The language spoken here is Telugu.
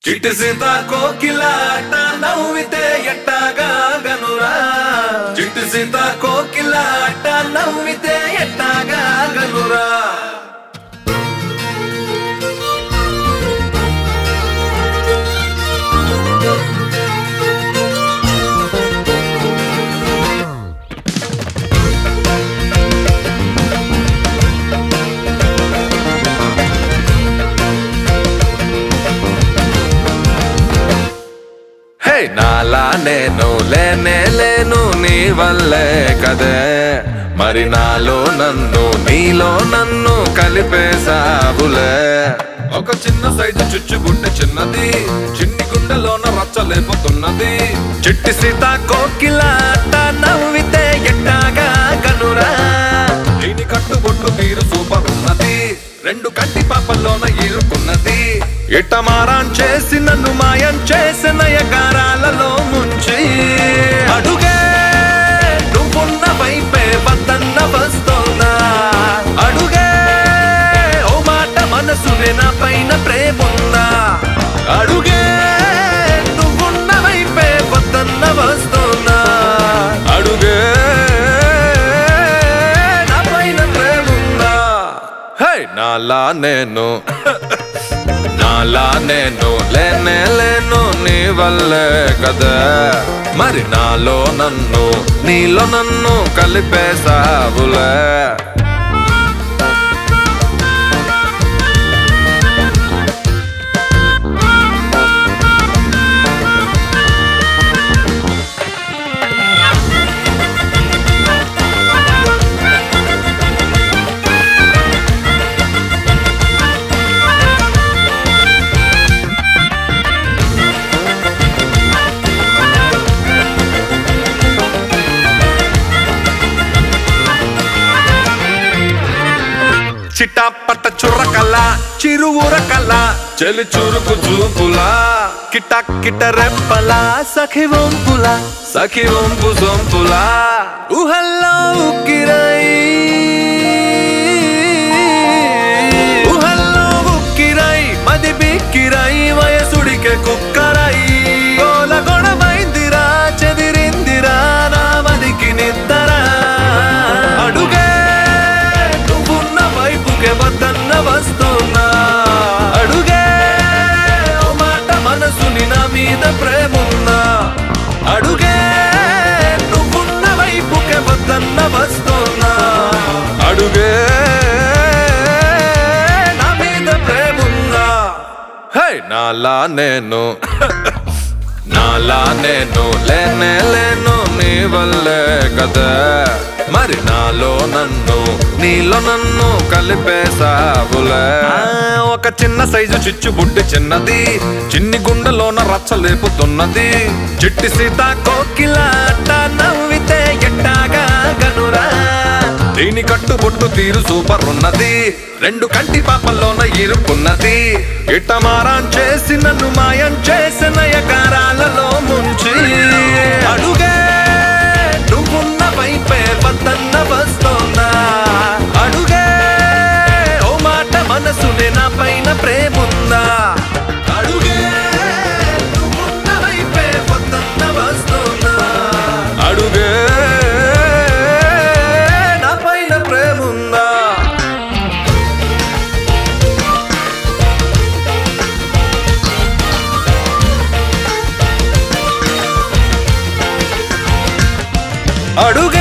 చిట్టి సీత కోకిలాట నవ్వితే ఎట్టాగా గనురా చిట్టి సీత కోకిలాట నవ్వితే ఎట్టాగా గనురా హే నాలా నేను లేనే లేను నీ వల్లే కదే మరి నాలో నన్ను నీలో నన్ను కలిపేసావులే ఒక చిన్న సైజు చుచ్చుగుండె చిన్నది చిన్ని గుండెలోన రచ్చలేపుతున్నది చిట్టి సీత కోకిలాట నవ్వితే ఎట్టాగా కనురా దీని కట్టుబొట్టు తీరు సూపర్ ఉన్నది రెండు కంటి పాపల్లోన ఇరుకున్నది ఇట్ట మారాన్ చేసి నన్ను మాయం చేసిన ఎగారాలలో ముంచి అడుగే నువ్వున్న వైపే వద్దన్న వస్తోందా అడుగే ఓ మాట మనసునే నా పైన ప్రేముందా అడుగే నువ్వున్న వైపే వద్దన్న వస్తోందా అడుగే నా పైన ప్రేముందా హే నాలా నేను నాలా నేను లేనే లేను నీ వల్లే కదా మరి నాలో నన్ను నీలో నన్ను కలిపేసావులే చిటాపట చుర్రకల్ల చిరువురకల్ల చెలి చురుకు చూపులా కిట కిట రెప్పల సఖి వంపుల సఖి వంపు సొంపులా ఊహల్లో ఉక్కిరై ఊహల్లో ఉక్కిరై మది బిక్కిరై వయసుడికే కుక్కరై గోల గొడవైందిరా చెదిరిందిరా నా మదికి నిద్దరా అడుగే నువ్వున్న వైపుకే వద్దన్న వస్తున్నా అడుగే ఓ మాట మనసుని నా మీద ప్రేమున్నా అడుగే నువ్వున్న వైపుకే వద్దన్న వస్తున్నా అడుగే నా మీద ప్రేమున్నా హే నాలా నేను నాలా నేను లేనే లేను నీ వల్లే కదా మరి నాలో నన్ను నీలో నన్ను కలిపేసావులే ఆ, ఒక చిన్న సైజు చిచ్చు బుడ్డి చిన్నది చిన్ని గుండెలోన రచ్చలేపుతున్నది చిట్టి సీత కోకిలాట నవ్వితే ఎట్టాగా గనురా దీని కట్టుబొట్టు తీరు సూపర్ ఉన్నది రెండు కంటి పాపల్లోన ఇరుక్కున్నది ఇట్ట మారాన్ చేసి నన్ను మాయం చేసిన ఎకారాలలో ముంచి అడుగే నువ్వున్న వైపే వద్దన్న వస్తోందా అడుగే ఓ మాట మనసునే నా పైన ప్రేముందా అడుగే నువ్వున్న వైపే వద్దన్న వస్తోందా అడుగే నా పైన ప్రేముందా అడుగే